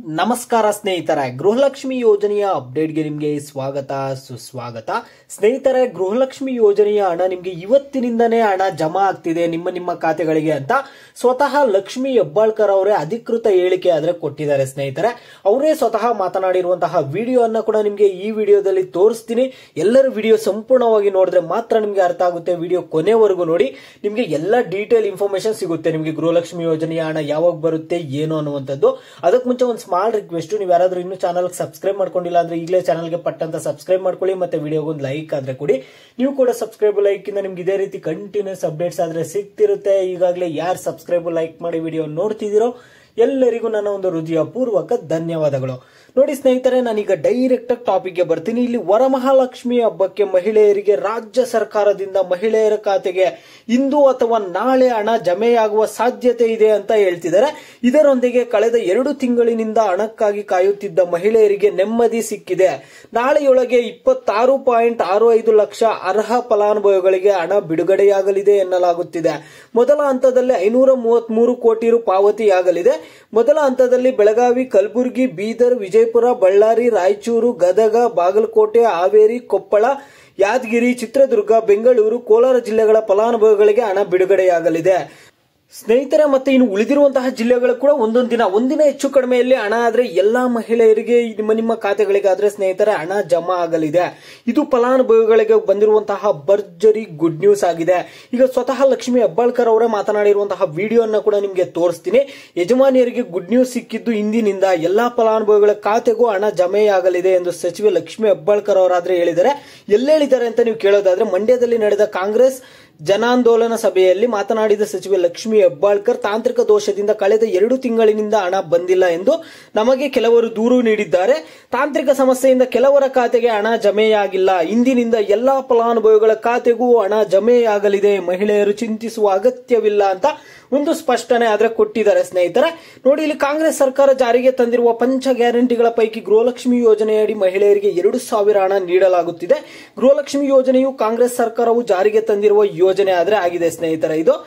ನಮಸ್ಕಾರ ಸ್ನೇಹಿತರೆ ಗೃಹಲಕ್ಷ್ಮಿ ಯೋಜನೆಯ ಅಪ್ಡೇಟ್ಗೆ ನಿಮಗೆ ಸ್ವಾಗತ ಸುಸ್ವಾಗತ ಸ್ನೇಹಿತರೆ ಗೃಹಲಕ್ಷ್ಮಿ ಯೋಜನೆಯ ಹಣ ನಿಮಗೆ ಇವತ್ತಿನಿಂದನೇ ಹಣ ಜಮಾ ಆಗ್ತಿದೆ ನಿಮ್ಮ ನಿಮ್ಮ ಖಾತೆಗಳಿಗೆ ಅಂತ ಸ್ವತಃ ಲಕ್ಷ್ಮಿ ಹೆಬ್ಬಾಳ್ಕರ್ ಅವರೇ ಅಧಿಕೃತ ಹೇಳಿಕೆ ಆದ್ರೆ ಕೊಟ್ಟಿದ್ದಾರೆ ಸ್ನೇಹಿತರೆ ಅವರೇ ಸ್ವತಃ ಮಾತನಾಡಿರುವಂತಹ ವಿಡಿಯೋ ಅನ್ನ ಕೂಡ ನಿಮಗೆ ಈ ವಿಡಿಯೋದಲ್ಲಿ ತೋರಿಸ್ತೀನಿ ಎಲ್ಲರೂ ವಿಡಿಯೋ ಸಂಪೂರ್ಣವಾಗಿ ನೋಡಿದ್ರೆ ಮಾತ್ರ ನಿಮಗೆ ಅರ್ಥ ಆಗುತ್ತೆ ವಿಡಿಯೋ ಕೊನೆವರೆಗೂ ನೋಡಿ ನಿಮಗೆ ಎಲ್ಲ ಡೀಟೇಲ್ ಇನ್ಫಾರ್ಮೇಶನ್ ಸಿಗುತ್ತೆ ನಿಮಗೆ ಗೃಹಲಕ್ಷ್ಮಿ ಯೋಜನೆಯ ಹಣ ಯಾವಾಗ ಬರುತ್ತೆ ಏನು ಅನ್ನುವಂಥದ್ದು ಅದಕ್ಕೆ ಮುಂಚೆ ಒಂದು ಸ್ಮಾಲ್ ರಿಕ್ವೆಸ್ಟ್ ನೀವು ಯಾರಾದ್ರೂ ಇನ್ನೂ ಚಾನಲ್ ಸಬ್ಸ್ಕ್ರೈಬ್ ಮಾಡ್ಕೊಂಡಿಲ್ಲ ಅಂದ್ರೆ ಈಗಲೇ ಚಾನಲ್ಗೆ ಪಟ್ ಅಂತ ಸಬ್ಸ್ಕ್ರೈಬ್ ಮಾಡ್ಕೊಳ್ಳಿ ಮತ್ತೆ ವಿಡಿಯೋಗೆ ಒಂದು ಲೈಕ್ ಆದ್ರೆ ಕೊಡಿ ನೀವು ಕೂಡ ಸಬ್ಸ್ಕ್ರೈಬ್ ಲೈಕ್ ಇಂದ ನಿಮ್ಗೆ ಇದೇ ರೀತಿ ಕಂಟಿನ್ಯೂಸ್ ಅಪ್ಡೇಟ್ಸ್ ಆದ್ರೆ ಸಿಗ್ತಿರುತ್ತೆ ಈಗಾಗಲೇ ಯಾರು ಸಬ್ಸ್ಕ್ರೈಬ್ ಲೈಕ್ ಮಾಡಿ ವಿಡಿಯೋ ನೋಡ್ತಿದ್ದೀರೋ ಎಲ್ಲರಿಗೂ ನನ್ನ ಒಂದು ಹೃದಯ ಪೂರ್ವಕ ಧನ್ಯವಾದಗಳು ನೋಡಿ ಸ್ನೇಹಿತರೆ ನಾನೀಗ ಡೈರೆಕ್ಟ್ ಟಾಪಿಕ್ಗೆ ಬರ್ತೀನಿ ಇಲ್ಲಿ ವರಮಹಾಲಕ್ಷ್ಮಿ ಹಬ್ಬಕ್ಕೆ ಮಹಿಳೆಯರಿಗೆ ರಾಜ್ಯ ಸರ್ಕಾರದಿಂದ ಮಹಿಳೆಯರ ಖಾತೆಗೆ ಇಂದು ಅಥವಾ ನಾಳೆ ಹಣ ಜಮೆಯಾಗುವ ಸಾಧ್ಯತೆ ಇದೆ ಅಂತ ಹೇಳ್ತಿದ್ದಾರೆ ಇದರೊಂದಿಗೆ ಕಳೆದ ಎರಡು ತಿಂಗಳಿನಿಂದ ಹಣಕ್ಕಾಗಿ ಕಾಯುತ್ತಿದ್ದ ಮಹಿಳೆಯರಿಗೆ ನೆಮ್ಮದಿ ಸಿಕ್ಕಿದೆ ನಾಳೆಯೊಳಗೆ ಇಪ್ಪತ್ತಾರು ಪಾಯಿಂಟ್ ಆರು ಐದು ಲಕ್ಷ ಅರ್ಹ ಫಲಾನುಭವಿಗಳಿಗೆ ಹಣ ಬಿಡುಗಡೆಯಾಗಲಿದೆ ಎನ್ನಲಾಗುತ್ತಿದೆ ಮೊದಲ ಹಂತದಲ್ಲಿ ಐನೂರ ಮೂವತ್ಮೂರು ಕೋಟಿ ರು ಪಾವತಿಯಾಗಲಿದೆ ಮೊದಲ ಹಂತದಲ್ಲಿ ಬೆಳಗಾವಿ ಕಲಬುರಗಿ ಬೀದರ್ ವಿಜಯಪುರ ಬಳ್ಳಾರಿ ರಾಯಚೂರು ಗದಗ ಬಾಗಲಕೋಟೆ ಹಾವೇರಿ ಕೊಪ್ಪಳ ಯಾದಗಿರಿ ಚಿತ್ರದುರ್ಗ ಬೆಂಗಳೂರು ಕೋಲಾರ ಜಿಲ್ಲೆಗಳ ಫಲಾನುಭವಿಗಳಿಗೆ ಹಣ ಬಿಡುಗಡೆಯಾಗಲಿದೆ ಸ್ನೇಹಿತರೆ ಮತ್ತೆ ಇನ್ನು ಉಳಿದಿರುವಂತಹ ಜಿಲ್ಲೆಗಳು ಕೂಡ ಒಂದೊಂದು ದಿನ ಒಂದಿನ ಹೆಚ್ಚು ಕಡಿಮೆಯಲ್ಲಿ ಹಣ ಆದ್ರೆ ಎಲ್ಲಾ ಮಹಿಳೆಯರಿಗೆ ನಿಮ್ಮ ನಿಮ್ಮ ಖಾತೆಗಳಿಗಾದ್ರೆ ಸ್ನೇಹಿತರೆ ಹಣ ಜಮಾ ಆಗಲಿದೆ ಇದು ಫಲಾನುಭವಿಗಳಿಗೆ ಬಂದಿರುವಂತಹ ಭರ್ಜರಿ ಗುಡ್ ನ್ಯೂಸ್ ಆಗಿದೆ ಈಗ ಸ್ವತಃ ಲಕ್ಷ್ಮಿ ಹೆಬ್ಬಾಳ್ಕರ್ ಅವರೇ ಮಾತನಾಡಿರುವಂತಹ ವಿಡಿಯೋನ ಕೂಡ ನಿಮಗೆ ತೋರಿಸ್ತೀನಿ ಯಜಮಾನಿಯರಿಗೆ ಗುಡ್ ನ್ಯೂಸ್ ಸಿಕ್ಕಿದ್ದು ಇಂದಿನಿಂದ ಎಲ್ಲಾ ಫಲಾನುಭವಿಗಳ ಖಾತೆಗೂ ಹಣ ಜಮೆಯಾಗಲಿದೆ ಎಂದು ಸಚಿವೆ ಲಕ್ಷ್ಮಿ ಹೆಬ್ಬಾಳ್ಕರ್ ಅವರಾದ್ರೆ ಹೇಳಿದ್ದಾರೆ ಎಲ್ಲೇಳಿದ್ದಾರೆ ಅಂತ ನೀವು ಕೇಳೋದಾದ್ರೆ ಮಂಡ್ಯದಲ್ಲಿ ನಡೆದ ಕಾಂಗ್ರೆಸ್ ಜನಾಂದೋಲನ ಸಭೆಯಲ್ಲಿ ಮಾತನಾಡಿದ ಸಚಿವೆ ಲಕ್ಷ್ಮಿ ಹೆಬ್ಬಾಳ್ಕರ್ ತಾಂತ್ರಿಕ ದೋಷದಿಂದ ಕಳೆದ ಎರಡು ತಿಂಗಳಿನಿಂದ ಹಣ ಬಂದಿಲ್ಲ ಎಂದು ನಮಗೆ ಕೆಲವರು ದೂರು ನೀಡಿದ್ದಾರೆ ತಾಂತ್ರಿಕ ಸಮಸ್ಯೆಯಿಂದ ಕೆಲವರ ಖಾತೆಗೆ ಹಣ ಜಮೆಯಾಗಿಲ್ಲ ಇಂದಿನಿಂದ ಎಲ್ಲಾ ಫಲಾನುಭವಿಗಳ ಖಾತೆಗೂ ಹಣ ಜಮೆಯಾಗಲಿದೆ ಮಹಿಳೆಯರು ಚಿಂತಿಸುವ ಅಗತ್ಯವಿಲ್ಲ ಅಂತ ಒಂದು ಸ್ಪಷ್ಟನೆ ಆದ್ರೆ ಕೊಟ್ಟಿದ್ದಾರೆ ಸ್ನೇಹಿತರೆ ನೋಡಿ ಇಲ್ಲಿ ಕಾಂಗ್ರೆಸ್ ಸರ್ಕಾರ ಜಾರಿಗೆ ತಂದಿರುವ ಪಂಚ ಗ್ಯಾರಂಟಿಗಳ ಪೈಕಿ ಗೃಹಲಕ್ಷ್ಮಿ ಯೋಜನೆಯಡಿ ಮಹಿಳೆಯರಿಗೆ ಎರಡು ಸಾವಿರ ಹಣ ನೀಡಲಾಗುತ್ತಿದೆ ಗೃಹಲಕ್ಷ್ಮಿ ಯೋಜನೆಯು ಕಾಂಗ್ರೆಸ್ ಸರ್ಕಾರವು ಜಾರಿಗೆ ತಂದಿರುವ ಯೋಜನೆ ಆದ್ರೆ ಆಗಿದೆ ಸ್ನೇಹಿತರೆ ಇದು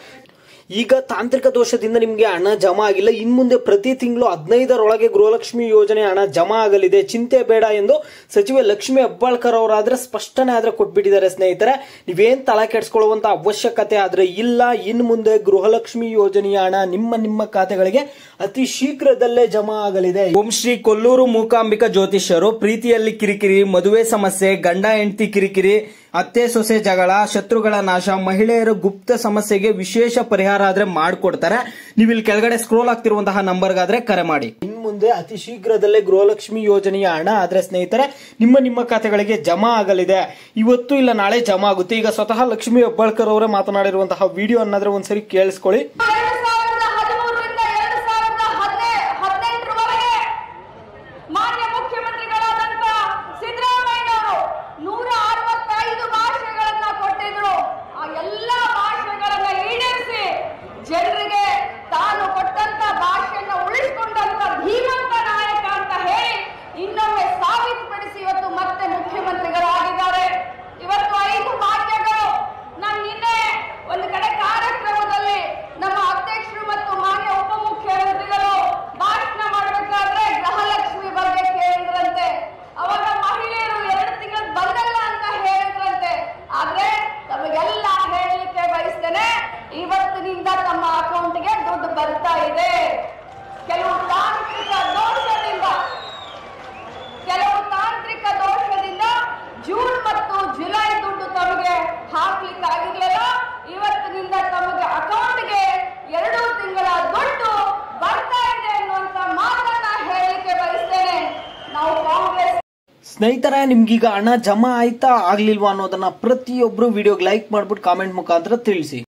ಈಗ ತಾಂತ್ರಿಕ ದೋಷದಿಂದ ನಿಮಗೆ ಹಣ ಜಮಾ ಆಗಿಲ್ಲ ಇನ್ ಮುಂದೆ ಪ್ರತಿ ತಿಂಗಳು ಹದಿನೈದರೊಳಗೆ ಗೃಹಲಕ್ಷ್ಮಿ ಯೋಜನೆ ಹಣ ಜಮಾ ಆಗಲಿದೆ ಚಿಂತೆ ಬೇಡ ಎಂದು ಸಚಿವೆ ಲಕ್ಷ್ಮಿ ಹೆಬ್ಬಾಳ್ಕರ್ ಅವರಾದ್ರೆ ಸ್ಪಷ್ಟನೆ ಆದ್ರೆ ಕೊಟ್ಬಿಟ್ಟಿದ್ದಾರೆ ಸ್ನೇಹಿತರೆ ನೀವೇನ್ ತಲೆ ಕೆಡಿಸ್ಕೊಳ್ಳುವಂತ ಅವಶ್ಯಕತೆ ಆದ್ರೆ ಇಲ್ಲ ಇನ್ ಮುಂದೆ ಗೃಹಲಕ್ಷ್ಮಿ ಯೋಜನೆಯ ಹಣ ನಿಮ್ಮ ನಿಮ್ಮ ಖಾತೆಗಳಿಗೆ ಅತಿ ಶೀಘ್ರದಲ್ಲೇ ಜಮಾ ಆಗಲಿದೆ ಓಂ ಶ್ರೀ ಕೊಲ್ಲೂರು ಮೂಕಾಂಬಿಕಾ ಜ್ಯೋತಿಷ್ಯರು ಪ್ರೀತಿಯಲ್ಲಿ ಕಿರಿಕಿರಿ ಮದುವೆ ಸಮಸ್ಯೆ ಗಂಡ ಹೆಂಡತಿ ಕಿರಿಕಿರಿ ಅತ್ತೆ ಸೊಸೆ ಜಗಳ ಶತ್ರುಗಳ ನಾಶ ಮಹಿಳೆಯರ ಗುಪ್ತ ಸಮಸ್ಯೆಗೆ ವಿಶೇಷ ಪರಿಹಾರ ಆದ್ರೆ ಮಾಡ್ಕೊಡ್ತಾರೆ ನೀವು ಇಲ್ಲಿ ಕೆಳಗಡೆ ಸ್ಕ್ರೋಲ್ ಆಗ್ತಿರುವಂತಹ ನಂಬರ್ಗಾದ್ರೆ ಕರೆ ಮಾಡಿ ಇನ್ ಮುಂದೆ ಅತಿ ಶೀಘ್ರದಲ್ಲೇ ಗೃಹಲಕ್ಷ್ಮಿ ಯೋಜನೆಯ ಹಣ ಆದ್ರೆ ಸ್ನೇಹಿತರೆ ನಿಮ್ಮ ನಿಮ್ಮ ಖಾತೆಗಳಿಗೆ ಜಮಾ ಆಗಲಿದೆ ಇವತ್ತು ಇಲ್ಲ ನಾಳೆ ಜಮಾ ಆಗುತ್ತೆ ಈಗ ಸ್ವತಃ ಲಕ್ಷ್ಮಿ ಹೆಬ್ಬಾಳ್ಕರ್ ಅವರೇ ಮಾತನಾಡಿರುವಂತಹ ವಿಡಿಯೋ ಅನ್ನೋದ್ರೆ ಒಂದ್ಸರಿ ಕೇಳಿಸ್ಕೊಳ್ಳಿ ಎರಡು ಸಾವಿರದ ಹದಿಮೂರರಿಂದ ಎರಡು ಸಾವಿರದ ಹದಿನೇ ಹದಿನೆಂಟರವರೆಗೆ ಮಾನ್ಯ ಮುಖ್ಯಮಂತ್ರಿಗಳಾದಂತ ಸಿದ್ದರಾಮಯ್ಯನವರು ನೂರ ಅರವತ್ತೈದು ಭಾಷೆಗಳನ್ನ ಕೊಟ್ಟಿದ್ರು ಆ ಎಲ್ಲ ಭಾಷೆಗಳನ್ನ ಈಡೇರಿಸಿ ಜನರಿಗೆ ತಾನು ಕೊಟ್ಟಂತ ಭಾಷೆಯನ್ನ ಉಳಿಸಿಕೊಂಡಂತ ಧೀಮಂತ ನಾಯಕ ಅಂತ ಹೇಳಿ ಇನ್ನೊಮ್ಮೆ ಸಾಬೀತುಪಡಿಸಿ ಇವತ್ತು ಮತ್ತೆ ಮುಖ್ಯಮಂತ್ರಿಗಳಾಗಿದ್ದಾರೆ ಇವತ್ತು ಐದು ಭಾಗ್ಯಗಳು ನಾನು ನಿನ್ನೆ ಒಂದು ಕಡೆ ಕಾರ್ಯಕ್ರಮದಲ್ಲಿ ನಮ್ಮ ಅಧ್ಯಕ್ಷರು ಮತ್ತು ಮಾನ್ಯ ಉಪಮುಖ್ಯಮಂತ್ರಿಗಳು ಭಾಷಣ ಮಾಡಬೇಕಾದ್ರೆ ಗೃಹಲಕ್ಷ್ಮಿ ಬಗ್ಗೆ ಕೇಳಿದ್ರಂತೆ ಅವಾಗ ಮಹಿಳೆಯರು ಎರಡು ತಿಂಗಳು ಬಂದಲ್ಲ ಅಂತ ಹೇಳಿದ್ರಂತೆ ಆದ್ರೆ ತಮಗೆಲ್ಲ ಹೇಳಲಿಕ್ಕೆ ಬಯಸ್ತೇನೆ ಇವತ್ತಿನಿಂದ ತಮ್ಮ ಅಕೌಂಟ್ಗೆ ದುಡ್ಡು ಬರ್ತಾ ಇದೆ ಕೆಲವು ತಾಂತ್ರಿಕ ದೋಷದಿಂದ ಕೆಲವು ತಾಂತ್ರಿಕ ದೋಷದಿಂದ ಜೂನ್ ಮತ್ತು ಜುಲೈ ದುಡ್ಡು ತಮಗೆ ಹಾಕ್ಲಿಕ್ಕೆ ಆಗಿರ್ಲಿಲ್ಲ ಇವತ್ತಿನಿಂದ ತಮಗೆ ಅಕೌಂಟ್ಗೆ ಎರಡು ತಿಂಗಳ ದುಡ್ಡು ಬರ್ತಾ ಇದೆ ಅನ್ನುವಂತ ಮಾತನ್ನ ಹೇಳಲಿಕ್ಕೆ ಬಯಸ್ತೇನೆ ನಾವು ಕಾಂಗ್ರೆಸ್ ಸ್ನೇಹಿತರೆ ನಿಮ್ಗೀಗ ಹಣ ಜಮಾ ಆಯ್ತಾ ಆಗ್ಲಿಲ್ವಾ ಅನ್ನೋದನ್ನ ಪ್ರತಿಯೊಬ್ರು ವಿಡಿಯೋಗೆ ಲೈಕ್ ಮಾಡ್ಬಿಟ್ಟು ಕಾಮೆಂಟ್ ಮುಖಾಂತರ ತಿಳಿಸಿ